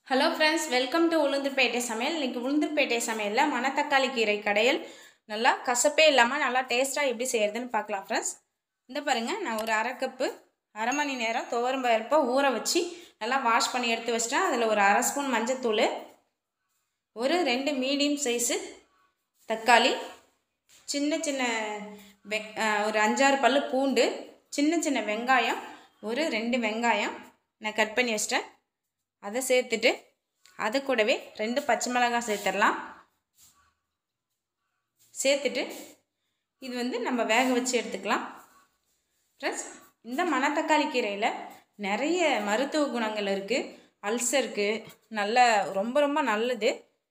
hello friends welcome to Ulundurpet சமையல் இன்னைக்கு உளுந்தூர்பேட்டை சமையலில் மணத்தக்காளி கீரை கடையல் நல்லா கசப்பே இல்லாமல் நல்லா டேஸ்ட்டாக எப்படி செய்யறதுன்னு பார்க்கலாம் ஃப்ரெண்ட்ஸ் இந்த பாருங்கள் நான் ஒரு அரை கப்பு அரை மணி நேரம் துவரம் பருப்பை ஊற வச்சு நல்லா வாஷ் பண்ணி எடுத்து வச்சிட்டேன் அதில் ஒரு அரை ஸ்பூன் மஞ்சத்தூள் ஒரு ரெண்டு மீடியம் சைஸு தக்காளி சின்ன சின்ன வெ அஹ் ஒரு அஞ்சாறு பல்லு பூண்டு சின்ன சின்ன வெங்காயம் ஒரு ரெண்டு வெங்காயம் நான் கட் பண்ணி வச்சிட்டேன் அதை சேர்த்துட்டு அது கூடவே ரெண்டு பச்சை மிளகாய் சேர்த்துடலாம் சேர்த்துட்டு இது வந்து நம்ம வேக வச்சு எடுத்துக்கலாம் ப்ளஸ் இந்த மணத்தக்காளி கீரையில் நிறைய மருத்துவ குணங்கள் இருக்குது அல்சருக்கு நல்ல ரொம்ப ரொம்ப நல்லது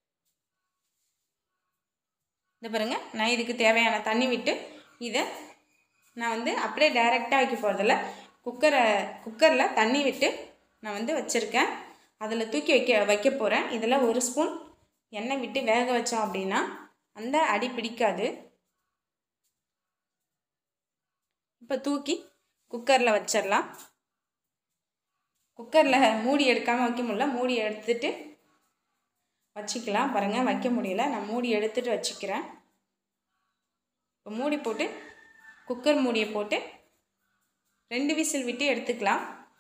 இந்த பாருங்கள் நான் இதுக்கு தேவையான தண்ணி விட்டு இதை நான் வந்து அப்படியே டைரெக்டாக வைக்க போகிறதில்ல குக்கரை குக்கரில் தண்ணி விட்டு நான் வந்து வச்சுருக்கேன் அதில் தூக்கி வைக்க வைக்க போகிறேன் இதில் ஒரு ஸ்பூன் எண்ணெய் விட்டு வேக வச்சோம் அப்படின்னா அந்த அடி பிடிக்காது இப்போ தூக்கி குக்கரில் வச்சிடலாம் குக்கரில் மூடி எடுக்காமல் வைக்க முடியல மூடி எடுத்துட்டு வச்சுக்கலாம் பாருங்கள் வைக்க முடியல நான் மூடி எடுத்துட்டு வச்சுக்கிறேன் இப்போ மூடி போட்டு குக்கர் மூடியை போட்டு ரெண்டு விசில் விட்டு எடுத்துக்கலாம்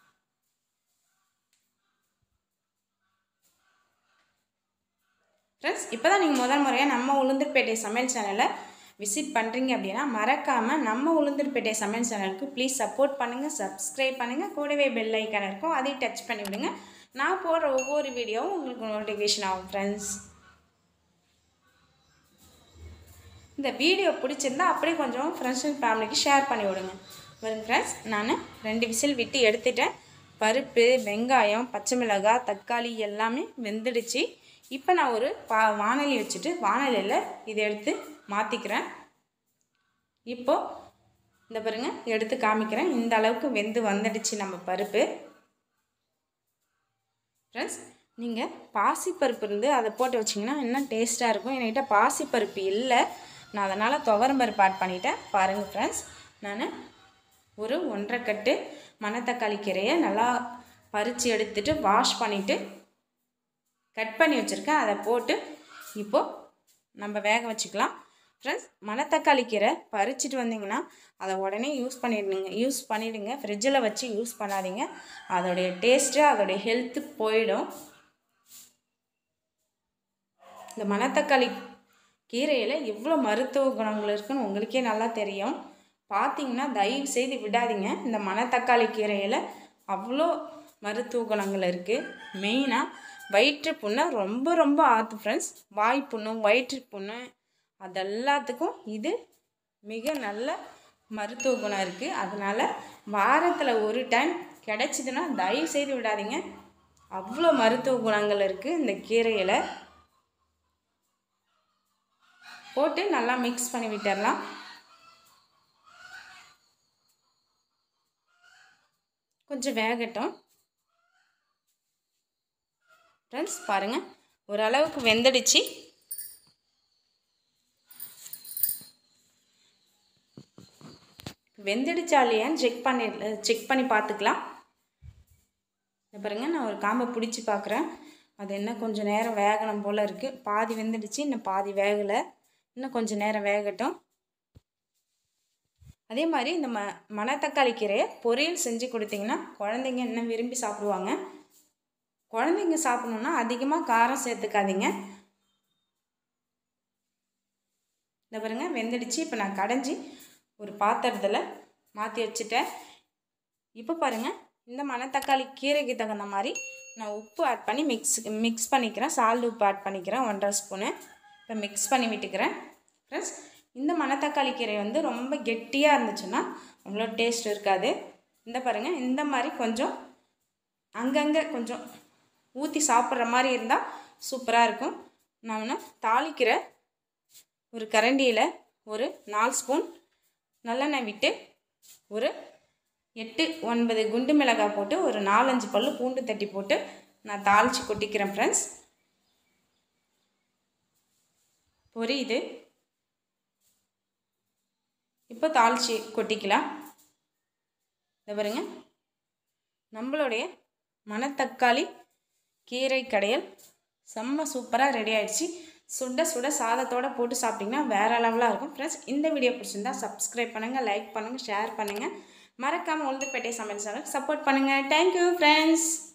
ஃப்ரெண்ட்ஸ் இப்போ தான் நீங்கள் முதல் முறையாக நம்ம உளுந்தூர்பேட்டை சமையல் சேனலை விசிட் பண்ணுறீங்க அப்படின்னா மறக்காமல் நம்ம உளுந்தூர்பேட்டை சமையல் சேனலுக்கு ப்ளீஸ் சப்போர்ட் பண்ணுங்கள் சப்ஸ்கிரைப் பண்ணுங்கள் கூடவே பெல் ஐக்கான் இருக்கும் அதையும் டச் பண்ணி விடுங்க நான் போடுற ஒவ்வொரு வீடியோவும் உங்களுக்கு நோட்டிஃபிகேஷன் ஆகும் ஃப்ரெண்ட்ஸ் இந்த வீடியோ பிடிச்சிருந்தா அப்படியே கொஞ்சம் ஃப்ரெண்ட்ஸ் அண்ட் ஃபேமிலிக்கு ஷேர் பண்ணி விடுங்க வரும் ஃப்ரெண்ட்ஸ் நான் ரெண்டு விசில் விட்டு எடுத்துட்டேன் பருப்பு வெங்காயம் பச்சை மிளகாய் தக்காளி எல்லாமே வெந்துடுச்சு இப்போ நான் ஒரு பா வானொலி வச்சுட்டு வானொலியில் இதை எடுத்து மாற்றிக்கிறேன் இப்போது இந்த பாருங்க எடுத்து காமிக்கிறேன் இந்த அளவுக்கு வெந்து வந்துடுச்சு நம்ம பருப்பு ஃப்ரெண்ட்ஸ் நீங்கள் பாசிப்பருப்பு இருந்து அதை போட்டு வச்சிங்கன்னா இன்னும் டேஸ்ட்டாக இருக்கும் என்கிட்ட பாசிப்பருப்பு இல்லை நான் அதனால் துவரம் பருப்பு ஆட் பண்ணிட்டேன் பாருங்கள் ஃப்ரெண்ட்ஸ் நான் ஒரு ஒன்றரை கட்டு மணத்தக்காளி கீரையை நல்லா பறித்து எடுத்துட்டு வாஷ் பண்ணிவிட்டு கட் பண்ணி வச்சுருக்கேன் அதை போட்டு இப்போது நம்ம வேக வச்சுக்கலாம் ஃப்ரெண்ட்ஸ் மணத்தக்காளி கீரை பறிச்சிட்டு வந்தீங்கன்னா அதை உடனே யூஸ் பண்ணிடுங்க யூஸ் பண்ணிவிடுங்க ஃப்ரிட்ஜில் வச்சு யூஸ் பண்ணாதீங்க அதோடைய டேஸ்ட்டு அதோடைய ஹெல்த்து போயிடும் இந்த மணத்தக்காளி கீரையில் எவ்வளோ மருத்துவ குணங்கள் இருக்குன்னு உங்களுக்கே நல்லா தெரியும் பார்த்தீங்கன்னா தயவு செய்து விடாதீங்க இந்த மணத்தக்காளி கீரையில் அவ்வளோ மருத்துவ குணங்கள் இருக்குது மெயினாக வயிற்று புண்ணை ரொம்ப ரொம்ப ஆற்று ஃப்ரெண்ட்ஸ் வாய் புண்ணு வயிற்று புண்ணு அது எல்லாத்துக்கும் இது மிக நல்ல மருத்துவ குணம் இருக்குது அதனால் வாரத்தில் ஒரு டைம் கிடச்சிதுன்னா தயவு செய்து விடாதீங்க அவ்வளோ மருத்துவ குணங்கள் இருக்குது இந்த கீரையில் போட்டு நல்லா மிக்ஸ் பண்ணி விட்டுடலாம் கொஞ்சம் வேகட்டும் ஃப்ரெண்ட்ஸ் பாருங்கள் ஓரளவுக்கு வெந்துடுச்சு வெந்துடுச்சா இல்லையான்னு செக் பண்ணி செக் பண்ணி பார்த்துக்கலாம் இதை பாருங்கள் நான் ஒரு காம்பை பிடிச்சி பார்க்குறேன் அது என்ன கொஞ்சம் நேரம் வேகணும் போல் இருக்குது பாதி வெந்துடுச்சு இன்னும் பாதி வேகலை இன்னும் கொஞ்சம் நேரம் வேகட்டும் அதே மாதிரி இந்த ம மணத்தக்காளி கீரையை பொரியல் செஞ்சு கொடுத்தீங்கன்னா குழந்தைங்க இன்னும் விரும்பி சாப்பிடுவாங்க குழந்தைங்க சாப்பிட்ணுன்னா அதிகமாக காரம் சேர்த்துக்காதீங்க இந்த பாருங்க வெந்துடுச்சு இப்போ நான் கடைஞ்சி ஒரு பாத்திரத்தில் மாற்றி வச்சுட்டேன் இப்போ பாருங்கள் இந்த மணத்தக்காளி கீரைக்கு தகுந்த மாதிரி நான் உப்பு ஆட் பண்ணி மிக்ஸ் மிக்ஸ் பண்ணிக்கிறேன் சால்ட் உப்பு ஆட் பண்ணிக்கிறேன் ஒன்றரை ஸ்பூனு இப்போ மிக்ஸ் பண்ணி விட்டுக்கிறேன் ஃப்ரெண்ட்ஸ் இந்த மணத்தக்காளி கீரை வந்து ரொம்ப கெட்டியாக இருந்துச்சுன்னா அவ்வளோ டேஸ்ட் இருக்காது இந்த பாருங்கள் இந்த மாதிரி கொஞ்சம் அங்கங்கே கொஞ்சம் ஊற்றி சாப்பிட்ற மாதிரி இருந்தால் சூப்பராக இருக்கும் நான் தாளிக்கிற ஒரு கரண்டியில் ஒரு நாலு ஸ்பூன் நல்லெண்ணெய் விட்டு ஒரு எட்டு ஒன்பது குண்டு மிளகாய் போட்டு ஒரு நாலஞ்சு பல்லு பூண்டு தட்டி போட்டு நான் தாளித்து கொட்டிக்கிறேன் ஃப்ரெண்ட்ஸ் பொரியுது இப்போ தாளித்து கொட்டிக்கலாம் இந்த பாருங்க நம்மளுடைய மணத்தக்காளி கீரை கடையல் செம்ம சூப்பராக ரெடி ஆயிடுச்சு சுட சுட சாதத்தோட போட்டு சாப்பிட்டிங்கன்னா வேறு லெவலாக இருக்கும் ஃப்ரெண்ட்ஸ் இந்த வீடியோ பிடிச்சிருந்தா சப்ஸ்கிரைப் பண்ணுங்கள் லைக் பண்ணுங்கள் ஷேர் பண்ணுங்கள் மறக்காமல் உளுந்தூர்பேட்டை சமையல் சேனல் சப்போர்ட் பண்ணுங்கள் தேங்க்யூ ஃப்ரெண்ட்ஸ்